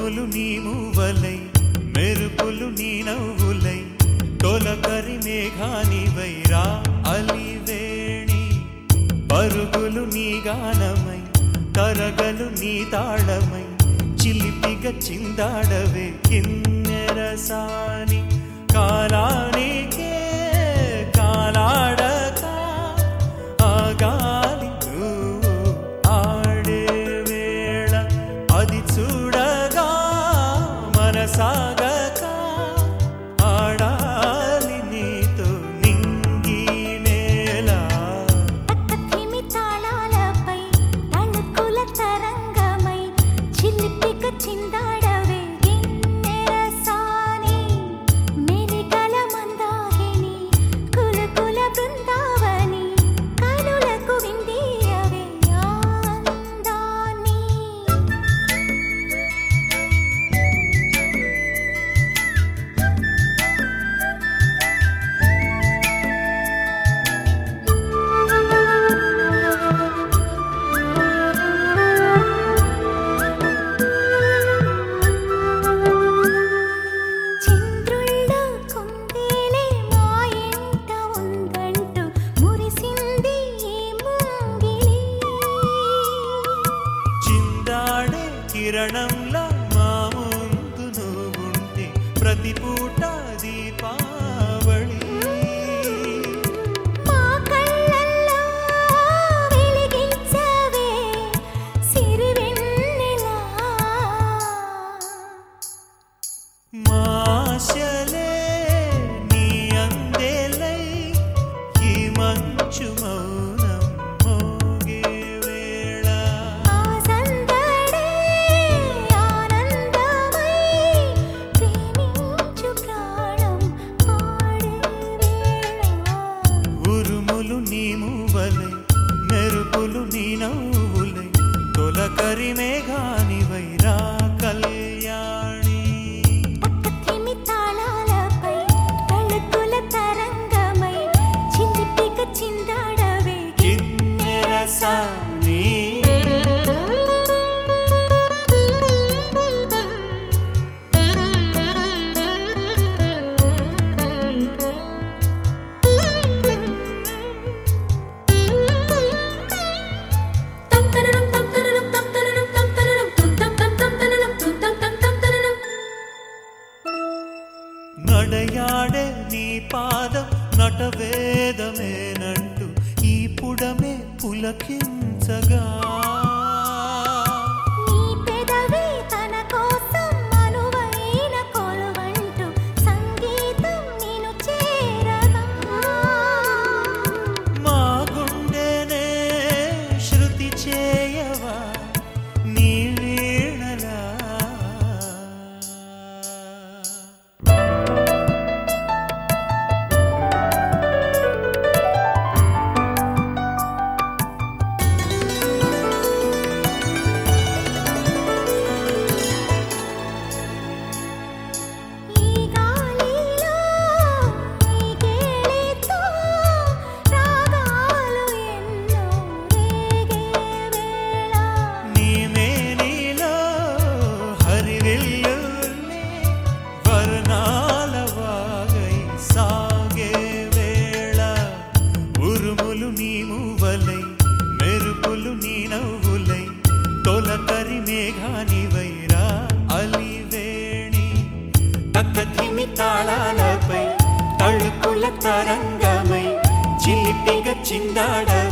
ఉరుములు నీ మూవలై మెరుపులు నీ నవ్వులై తొలకరి మేఘానివై రా అలివేణి పరుగులు నీ గానమై తరగలు నీ తాళమై చిలిపిగ చిందాడవే కిన్నెరసాని కాలానికే కాలాడక ఆగాలి నువ్వు ఆడే వేళ అది చూడగా మనసాగక ఆడాలి నీతో నింగి నేల పక్కతిమి తాళాలపై తళుకుల తరంగమై చిలిపిక చిందాడవే గిన్నెరసాని మెరికల మందాకిని కులకుల బృందావని కనులకు విందీయవే ఆనందాన్ని చంద్రుల్లో కుందేలే మా ఇంట ఉందంటూ మురిసింది ఈ ముంగిలి చిందాడే కిరణంలా మా ముందు నువ్వుంటే ప్రతి పూట దీపావళి మా కళ్ళల్లో వెలిగించవే సిరివెన్నెలా మాశలే నీ అందేలై ఈ మంచు మౌనం మోగే వేళ ఆ సందడే ఆనందమై ప్రేమించు ప్రాణం పాడే వేళ ఉరుములు నీ మూవలై మెరుపులు నీ నవ్వులై తొలకరి మేఘానివై రా కళ్యాణి పక్కతిమి తాళాలపై తళుకుల తరంగమై చిలిపిక చిందాడవే కిన్నెరసాని నడయాడే నీ పాదం నటవేదమేనంటూ ఈ పుడమే పులకించగా నీ పెదవి తన కోసం అనువైన కొలువంటూ సంగీతం నిన్ను చేరగా మా గుండెనే శృతి చేయవా నీ వీణలా ఈ గాలిలో ఈ గేలితో రాగాలు ఎన్నో రేగే వేళ నీ మేనిలో హరివిల్లుల్ని వర్ణాల వాగై సాగే వేళ ఉరుములు నీ మూవలై మెరుపులు నీ నవ్వులై తొలకరి మేఘానివైరా అలివేణి తక్కధిమి తాళాలపై తళుకుల తరంగమై చిలిపిగ చిందాడవే